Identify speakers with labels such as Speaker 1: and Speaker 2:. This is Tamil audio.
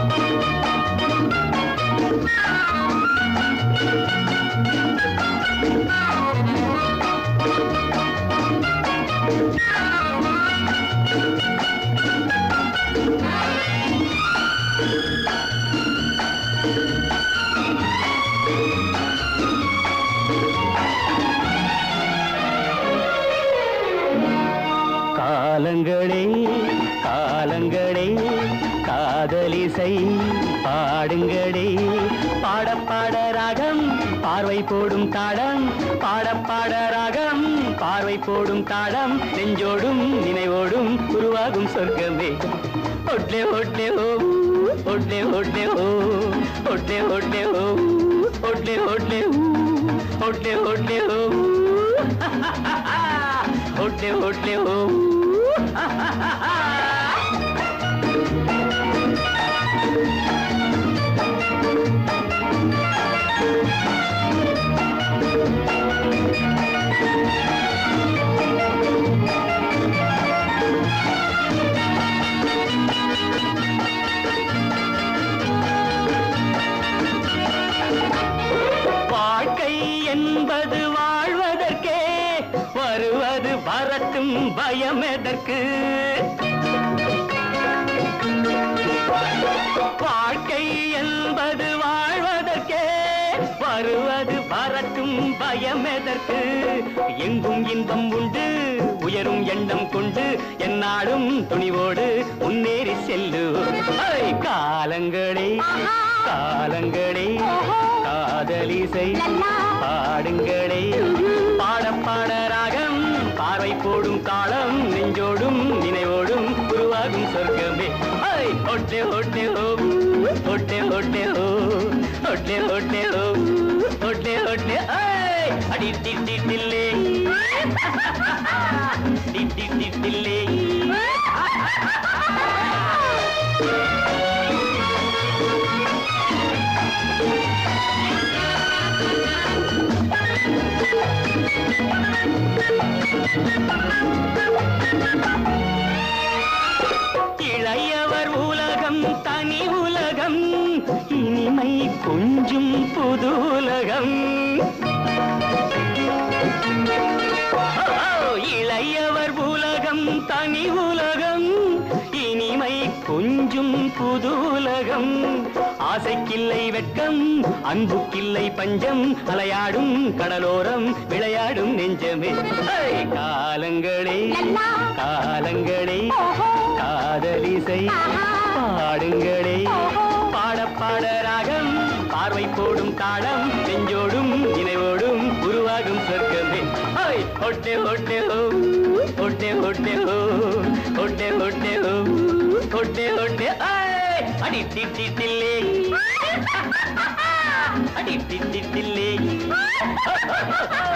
Speaker 1: காலங்களே காலங்களே காதலிசை பாடுங்களே பாட பாட ராகம் பார்வை போடும் தாளம் பாட பாட ராகம் பார்வை போடும் தாளம் நெஞ்சோடும் நினைவோடும் உருவாகும் சொர்க்கமே ஒட்லே ஒட்லே ஓ ஒட்லே ஒட்லே ஓ ஒட்லே ஒட்லே ஓ ஒட்லே ஒட்லே ஓ ஒட்லே ஒட்லே ஓ ஒட்லே ஒட்லே ஓ வாழ்க்கை என்பது வாழ்வதற்கே வருவது வரட்டும் பயம் எதற்கு வாழ்க்கை என்பது வாழ்வதற்கே வருவது வரட்டும் பயம் எதற்கு எங்கும் இன்பம் உண்டு உயரும் எண்ணம் கொண்டு என்னாலும் துணிவோடு முன்னேறி செல்லு ஐ, காலங்களே காலங்களே காதலிசை பாடுங்களே பாட பாட ராகம் பார்வை போடும் காலம் நெஞ்சோடும் நினைவோடும் உருவாகும் சொர்க்கமே ஐ, ஒட்டே ஒட்டே ஓ ஒட்டே ஒட்டே ஓ ஒட்டே ஒட்டே ஓ ஒட்டே ஒட்டே ஐ, அடி டி டி டில்லே டி டி டி டில்லே இளையவர் உலகம் தனி உலகம் இனிமை கொஞ்சம் புது உலகம் ஓ, இளையவர் உலகம் தனி உலகம் இனிமை கொஞ்சம் புது உலகம் ஆசைக்கில்லை வெட்கம் அன்புக்கில்லை பஞ்சம் அலையாடும் கடலோரம் விளையாடும் நெஞ்சமே ஐ, காலங்களே காலங்களே காதலிசை பாடுங்களே பாட பாட ராகம் பார்வை போடும் தாளம் நெஞ்சோடும் நினைவோடும் உருவாகும் சொர்க்கமே ஐ, ஒட்டே ஒட்டே ஓ ஒட்டே ஒட்டே ஓ ஒட்டே ஒட்டே ஓ ஒட்டே ஒட்டே ஐ, அடி டி டி டில்லே அடி டி டி டில்லே